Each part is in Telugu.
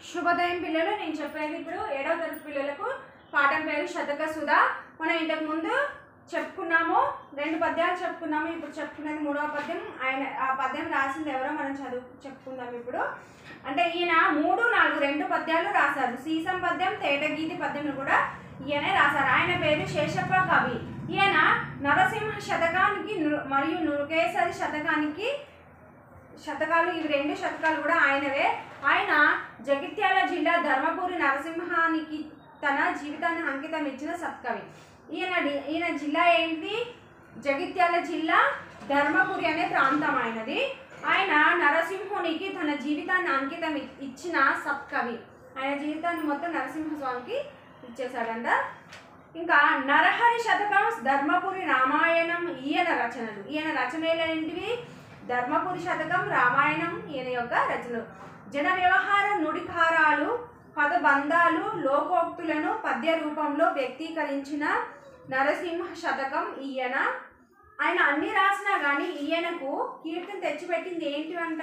శుభోదయం పిల్లలు నేను చెప్పేది ఇప్పుడు ఏడవ తరగతి పిల్లలకు పాఠం పేరు శతక సుధా మనం ఇంతకు ముందు చెప్పుకున్నాము రెండు పద్యాలు చెప్పుకున్నాము ఇప్పుడు చెప్పుకున్నది మూడవ పద్యం ఆయన ఆ పద్యం రాసింది ఎవరో మనం చదువు చెప్పుకుందాం ఇప్పుడు అంటే ఈయన మూడు నాలుగు రెండు పద్యాలు రాశారు సీసం పద్యం తేటగీతి పద్యం కూడా ఈయనే రాశారు ఆయన పేరు శేషప్ప కవి ఈయన నరసింహ శతకానికి ను- మరియు నృకేశరి శతకానికి శతకాలు ఇవి రెండు శతకాలు కూడా ఆయనవే ఆయన జగిత్యాల జిల్లా ధర్మపురి నరసింహానికి తన జీవితాన్ని అంకితం ఇచ్చిన సత్కవి ఈయన డి- ఈయన జిల్లా ఏంటి జగిత్యాల జిల్లా ధర్మపురి అనే ప్రాంతం ఆయనది ఆయన నరసింహునికి తన జీవితాన్ని అంకితం ఇ- ఇచ్చిన సత్కవి ఆయన జీవితాన్ని మొత్తం నరసింహస్వామికి ఇచ్చేశాడంట ఇంకా నరహరి శతకం ధర్మపురి రామాయణం ఈయన రచనలు ఈయన రచనలు ఏంటివి ధర్మపురి శతకం రామాయణం ఈయన యొక్క రచనలు జన వ్యవహార నుడికారాలు పదబంధాలు లోకోక్తులను పద్య రూపంలో వ్యక్తీకరించిన నరసింహ శతకం ఈయన ఆయన అన్ని రాసినా కానీ ఈయనకు కీర్తిని తెచ్చిపెట్టింది ఏంటివంట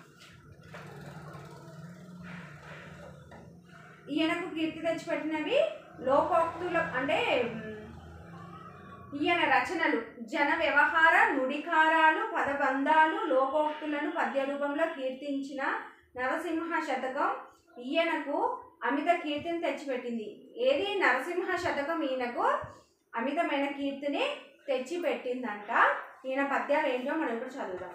ఈయనకు కీర్తి తెచ్చిపెట్టినవి లోకోక్తుల అంటే మ్, ఈయన రచనలు జన వ్యవహార నుడికారాలు పదబంధాలు లోకోక్తులను పద్య రూపంలో కీర్తించిన నరసింహ శతకం ఈయనకు అమిత కీర్తిని తెచ్చిపెట్టింది ఏది నరసింహ శతకం ఈయనకు అమితమైన కీర్తిని తెచ్చిపెట్టిందంట ఈయన పద్యాలు ఏంటో మనం ఇప్పుడు చదువుదాం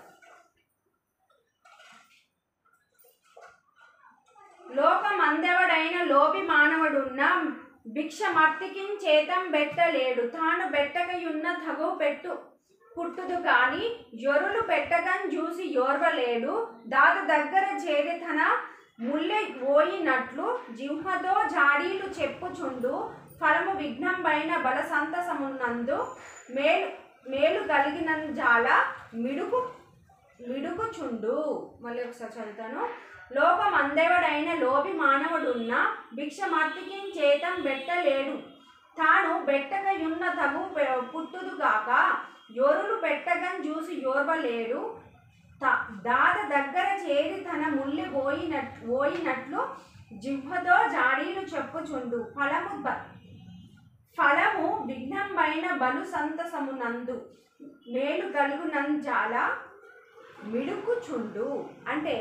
లోకమందెవడైన లోపి మానవుడున్న భిక్షమర్తికిం చేతం బెట్టలేడు తాను బెట్టకయున్న తగు పెట్టు పుట్టుదు కాని యొరులు పెట్టకం చూసి యోర్వలేడు దాత దగ్గర చేరి తన ముల్లె ఓయినట్లు జిహ్మతో జాడీలు చెప్పుచుండు ఫలము విఘ్నంబైన బల సంతసమున్నందు మేలు మేలు కలిగిన జాల మిడుకు మిడుకుచుండు మళ్ళీ ఒకసారి చదువుతాను లోకం అందెవడైన లోభి మానవుడున్న భిక్షమర్తికి చేతం బెట్టలేడు తాను బెట్టకయున్న తగు పె- పుట్టుదుగాక యొరులు పెట్టగన్ చూసి యోర్వలేడు త- దాద దగ్గర చేరి తన ముల్లి పోయినట్ పోయినట్లు జిహ్వతో జాడీలు చెప్పుచుండు ఫలము బ- ఫలము విఘ్నంబైన బలు సంతసమునందు మేలు కలుగునంజాల మిడుకుచుండు అంటే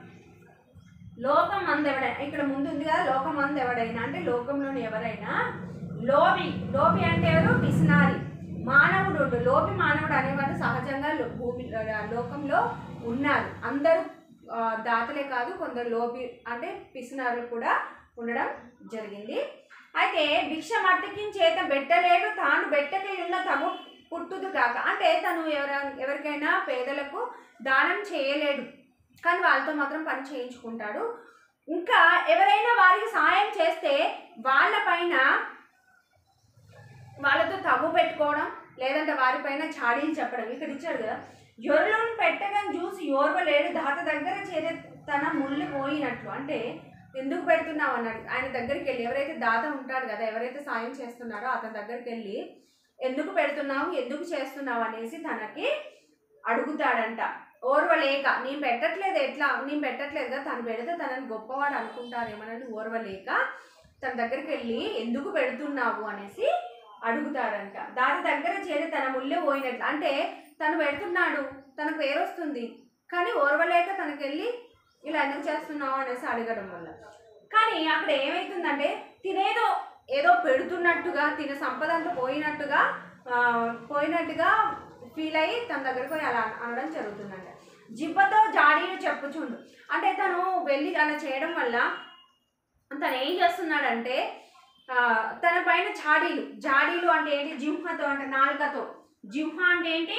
లోకం అందెవడైనా ఇక్కడ ముందు ఉంది కదా లోకం అందెవడైనా అంటే లోకంలోని ఎవరైనా లోబి లోబి అంటే ఎవరు పిసినారి మానవుడు లోబి మానవుడు అనేవాడు సహజంగా లో- భూమి ఆ, లోకంలో ఉన్నారు అందరూ ఆ, దాతలే కాదు కొందరు లోబి అంటే పిసినారులు కూడా ఉండడం జరిగింది అయితే భిక్ష మట్టికి చేత బెట్టలేడు తాను బెట్టకి ఉన్న తగు పుట్టుదు కాక అంటే తను ఎవర ఎవరికైనా పేదలకు దానం చేయలేడు కానీ వాళ్ళతో మాత్రం పని చేయించుకుంటాడు ఇంకా ఎవరైనా వారికి సాయం చేస్తే వాళ్ళపైన వాళ్ళతో తగు పెట్టుకోవడం లేదంటే వారిపైన చాడీలు చెప్పడం ఇక్కడ ఇచ్చాడు కదా యొరలను పెట్టగానే చూసి ఓర్వలేడు దాత దగ్గర చేరే తన ముళ్ళు పోయినట్లు అంటే ఎందుకు పెడుతున్నావు అన్నాడు ఆయన దగ్గరికి వెళ్ళి ఎవరైతే దాత ఉంటాడు కదా ఎవరైతే సాయం చేస్తున్నాడో అతని దగ్గరికి వెళ్ళి ఎందుకు పెడుతున్నావు ఎందుకు చేస్తున్నావు అనేసి తనకి అడుగుతాడంట ఓర్వలేక నేను పెట్టట్లేదు ఎట్లా నేను పెట్టట్లేదు కదా తను పెడితే తనని గొప్పవాడు అనుకుంటారేమోనని ఓర్వలేక తన దగ్గరికి వెళ్ళి ఎందుకు పెడుతున్నావు అనేసి అడుగుతాడంట దాని దగ్గర చేరి తన ముల్లె పోయినట్లు అంటే తను పెడుతున్నాడు తనకు పేరు వస్తుంది కానీ ఓర్వలేక తనకెళ్ళి ఇలా ఎందుకు చేస్తున్నావు అనేసి అడగడం వల్ల కానీ అక్కడ ఏమవుతుందంటే తినేదో ఏదో పెడుతున్నట్టుగా తిన సంపద అంతా పోయినట్టుగా ఆ, పోయినట్టుగా ఫీల్ అయ్యి తన దగ్గరకు పోయి అలా అనడం జరుగుతుందంట జిబ్బతో జాడీలు చెప్పుచుండు అంటే తను వెళ్ళి అలా చేయడం వల్ల తను ఏం చేస్తున్నాడంటే ఆ, తన పైన జాడీలు జాడీలు అంటే ఏంటి జింహతో అంటే నాలుకతో జింహ అంటే ఏంటి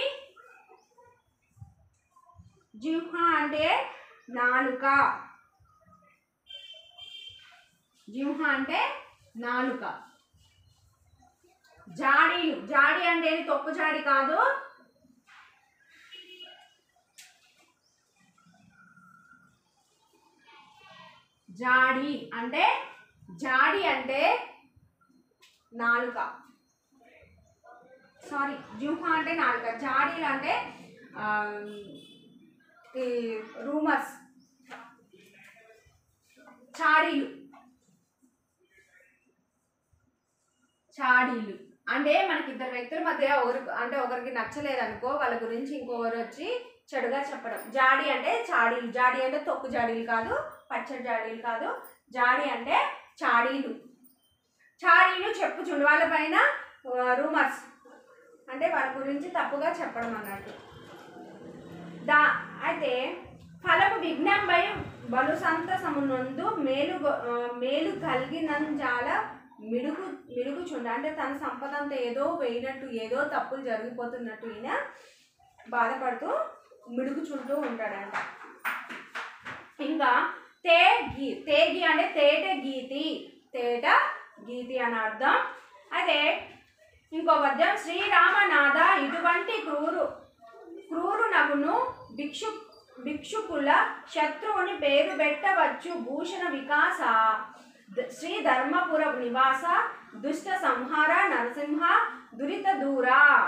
జింహ అంటే నాలుక జింహ అంటే నాలుక జాడీలు జాడీ అంటే ఏంటి తొక్కు జాడి కాదు జాడి అంటే జాడి అంటే నాలుక సారీ జుహా అంటే నాలుక జాడీలు అంటే ఆ, ఈ రూమర్స్ చాడీలు చాడీలు అంటే మనకి ఇద్దరు వ్యక్తుల మధ్య ఒకరు అంటే ఒకరికి నచ్చలేదు అనుకో వాళ్ళ గురించి ఇంకొకరు వచ్చి చెడుగా చెప్పడం జాడి అంటే చాడీలు జాడి అంటే తొక్కు జాడీలు కాదు పచ్చడి జాడీలు కాదు జాడి అంటే చాడీలు చాడీలు చెప్పుచుండు వాళ్ళ పైన రూమర్స్ అంటే వాళ్ళ గురించి తప్పుగా చెప్పడం అన్నట్టు దా అయితే ఫలము విఘ్నంపై బలు సంతసమునందు మేలు గొ- ఆ, మేలు కలిగినంజాల మిడుగు మిడుగుచుండ అంటే తన సంపద అంతా ఏదో పోయినట్టు ఏదో తప్పులు జరిగిపోతున్నట్టు ఈయన బాధపడుతూ మిడుగుచుంటూ ఉంటాడంట ఇంకా తే గీ తేగి అంటే తేట గీతి తేట గీతి అని అర్థం అదే ఇంకో పద్యం శ్రీరామనాథ ఇటువంటి క్రూరు క్రూరు నగును భిక్షు భిక్షుకుల శత్రువుని పేరు పెట్టవచ్చు భూషణ వికాస ద- శ్రీ ధర్మపుర నివాస దుష్ట సంహార నరసింహ దురిత దూర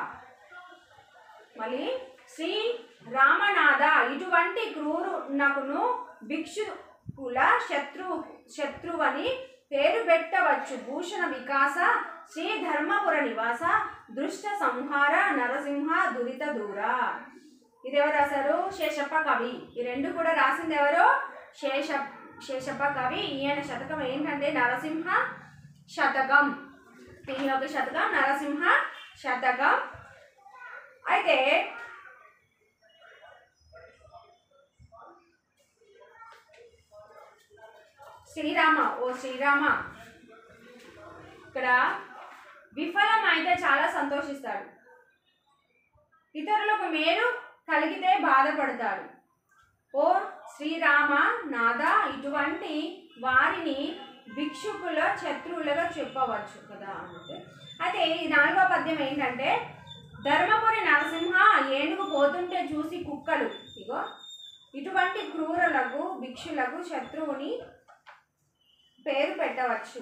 మళ్ళీ శ్రీ రామనాథ ఇటువంటి క్రూరు నకును భిక్షుకుల శత్రు శత్రువని పేరు పెట్టవచ్చు భూషణ వికాస శ్రీ ధర్మపుర నివాస దృష్ట సంహార నరసింహ దురిత దూర ఇది ఎవరు రాశారు శేషప్ప కవి ఈ రెండు కూడా రాసింది ఎవరు శేష శేషప్ప కవి ఈయన శతకం ఏంటంటే నరసింహ శతకం ఈయన ఒక శతకం నరసింహ శతకం అయితే శ్రీరామ ఓ శ్రీరామ ఇక్కడ విఫలం అయితే చాలా సంతోషిస్తాడు ఇతరులకు మేలు కలిగితే బాధపడతాడు ఓ శ్రీరామ నాద ఇటువంటి వారిని భిక్షుకుల శత్రువులుగా చెప్పవచ్చు కదా అంటే అయితే ఈ నాలుగో పద్యం ఏంటంటే ధర్మపురి నరసింహ ఏనుగు పోతుంటే చూసి కుక్కలు ఇగో ఇటువంటి క్రూరులకు భిక్షులకు శత్రువుని పేరు పెట్టవచ్చు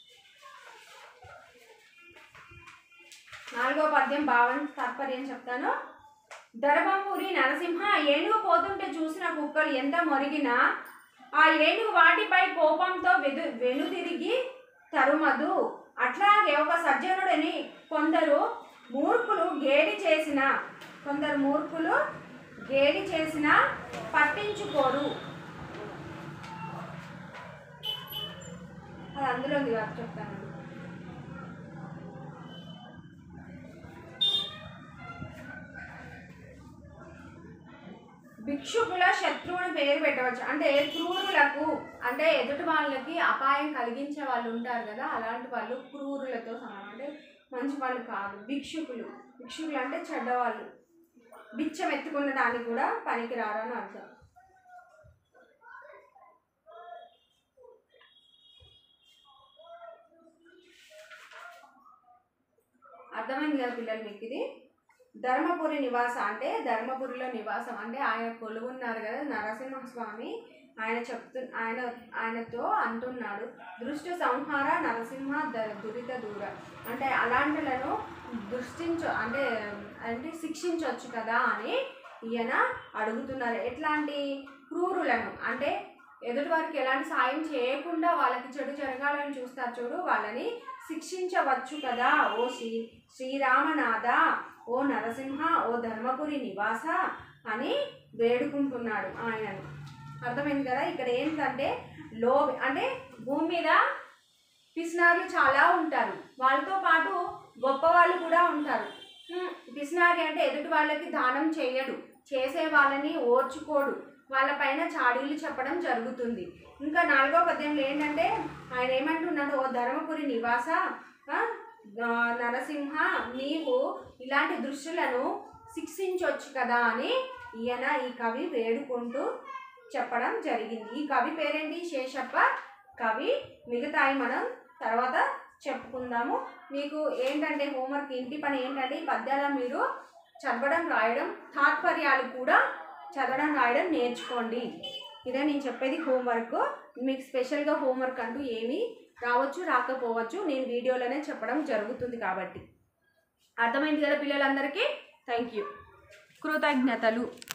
నాలుగో పద్యం భావం తాత్పర్యం చెప్తాను ధర్మపురి నరసింహ ఏనుగు పోతుంటే చూసిన కుక్కలు ఎంత మొరిగినా ఆ ఏనుగు వాటిపై కోపంతో వెదు వెనుదిరిగి తరుమదు అట్లాగే ఒక సజ్జనుడిని కొందరు మూర్ఖులు గేలి చేసిన కొందరు మూర్ఖులు గేలి చేసిన పట్టించుకోరు అది అందులో ఉంది కాబట్టి చెప్తాను భిక్షుకుల శత్రువుని పేరు పెట్టవచ్చు అంటే క్రూరులకు అంటే ఎదుటి వాళ్ళకి అపాయం కలిగించే వాళ్ళు ఉంటారు కదా అలాంటి వాళ్ళు క్రూరులతో సమానం అంటే మంచి వాళ్ళు కాదు భిక్షుకులు భిక్షుకులు అంటే చెడ్డవాళ్ళు బిచ్చం ఎత్తుకున్న దానికి కూడా పనికి రారని అర్థం అర్థమైంది కదా పిల్లలు మీకు ఇది ధర్మపురి నివాస అంటే ధర్మపురిలో నివాసం అంటే ఆయన కొలువున్నారు కదా నరసింహస్వామి ఆయన చెప్తు ఆయన ఆయనతో అంటున్నాడు దృష్టి సంహార నరసింహ ద- దురిత దూర అంటే అలాంటిలను దృష్టించు అంటే అంటే శిక్షించవచ్చు కదా అని ఈయన అడుగుతున్నారు ఎట్లాంటి క్రూరులను అంటే ఎదుటి వారికి ఎలాంటి సాయం చేయకుండా వాళ్ళకి చెడు జరగాలని చూస్తారు చూడు వాళ్ళని శిక్షించవచ్చు కదా ఓ శ్రీ శ్రీరామనాథ ఓ నరసింహ ఓ ధర్మపురి నివాస అని వేడుకుంటున్నాడు ఆయనను అర్థమైంది కదా ఇక్కడ ఏంటంటే లో అంటే భూమి మీద పిసినారులు చాలా ఉంటారు వాళ్ళతో పాటు గొప్ప వాళ్ళు కూడా ఉంటారు హ్మ్, పిసినారి అంటే ఎదుటి వాళ్ళకి దానం చేయడు చేసే వాళ్ళని ఓర్చుకోడు వాళ్ళపైన చాడీలు చెప్పడం జరుగుతుంది ఇంకా నాలుగో పద్యంలో ఏంటంటే ఆయన ఏమంటున్నాడు ఓ ధర్మపురి నివాస ఆ, ఆ, నరసింహ నీవు ఇలాంటి దృష్టులను శిక్షించవచ్చు కదా అని ఈయన ఈ కవి వేడుకుంటూ చెప్పడం జరిగింది ఈ కవి పేరేంటి శేషప్ప కవి మిగతాయి మనం తర్వాత చెప్పుకుందాము మీకు ఏంటంటే హోంవర్క్ ఇంటి పని ఏంటంటే ఈ పద్యాలను మీరు చదవడం రాయడం తాత్పర్యాలు కూడా చదవడం రాయడం నేర్చుకోండి ఇదే నేను చెప్పేది హోంవర్క్ మీకు స్పెషల్గా హోంవర్క్ అంటూ ఏమీ రావచ్చు రాకపోవచ్చు నేను వీడియోలోనే చెప్పడం జరుగుతుంది కాబట్టి అర్థమైంది కదా పిల్లలందరికీ థ్యాంక్ యూ కృతజ్ఞతలు